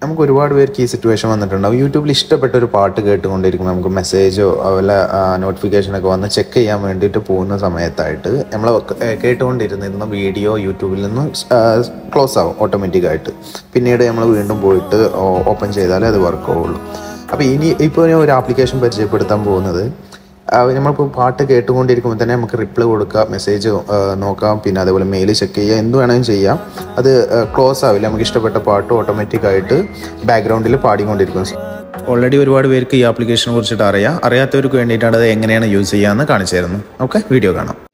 നമുക്ക് ഒരുപാട് പേർക്ക് ഈ സിറ്റുവേഷൻ വന്നിട്ടുണ്ടാവും യൂട്യൂബിൽ ഇഷ്ടപ്പെട്ട ഒരു പാട്ട് കേട്ടുകൊണ്ടിരിക്കുമ്പോൾ നമുക്ക് മെസ്സേജോ അതുപോലെ നോട്ടിഫിക്കേഷനൊക്കെ വന്ന് ചെക്ക് ചെയ്യാൻ വേണ്ടിയിട്ട് പോകുന്ന സമയത്തായിട്ട് നമ്മൾ കേട്ടുകൊണ്ടിരുന്നിരുന്ന വീഡിയോ യൂട്യൂബിൽ നിന്ന് ക്ലോസ് ആവും ഓട്ടോമാറ്റിക്കായിട്ട് പിന്നീട് നമ്മൾ വീണ്ടും പോയിട്ട് ഓപ്പൺ ചെയ്താലേ അത് വർക്ക് ആവുള്ളൂ അപ്പോൾ ഇനി ഇപ്പോൾ ഞാൻ ഒരു ആപ്ലിക്കേഷൻ പരിചയപ്പെടുത്താൻ പോകുന്നത് നമ്മളിപ്പോൾ പാട്ട് കേട്ടുകൊണ്ടിരിക്കുമ്പോൾ തന്നെ നമുക്ക് റിപ്ലൈ കൊടുക്കാം മെസ്സേജ് നോക്കാം പിന്നെ അതേപോലെ മെയിൽ ചെക്ക് ചെയ്യുക എന്ത് വേണമെങ്കിലും ചെയ്യാം അത് ക്ലോസ് ആവില്ല നമുക്ക് ഇഷ്ടപ്പെട്ട പാട്ട് ഓട്ടോമാറ്റിക്കായിട്ട് ബാക്ക്ഗ്രൗണ്ടിൽ പാടിക്കൊണ്ടിരിക്കും ഓൾറെഡി ഒരുപാട് പേർക്ക് ഈ ആപ്ലിക്കേഷനെ കുറിച്ചിട്ട് അറിയാം അറിയാത്തവർക്ക് വേണ്ടിയിട്ടാണ് അത് എങ്ങനെയാണ് യൂസ് ചെയ്യാമെന്ന് കാണിച്ചു തരുന്നത് ഓക്കെ വീഡിയോ കാണാം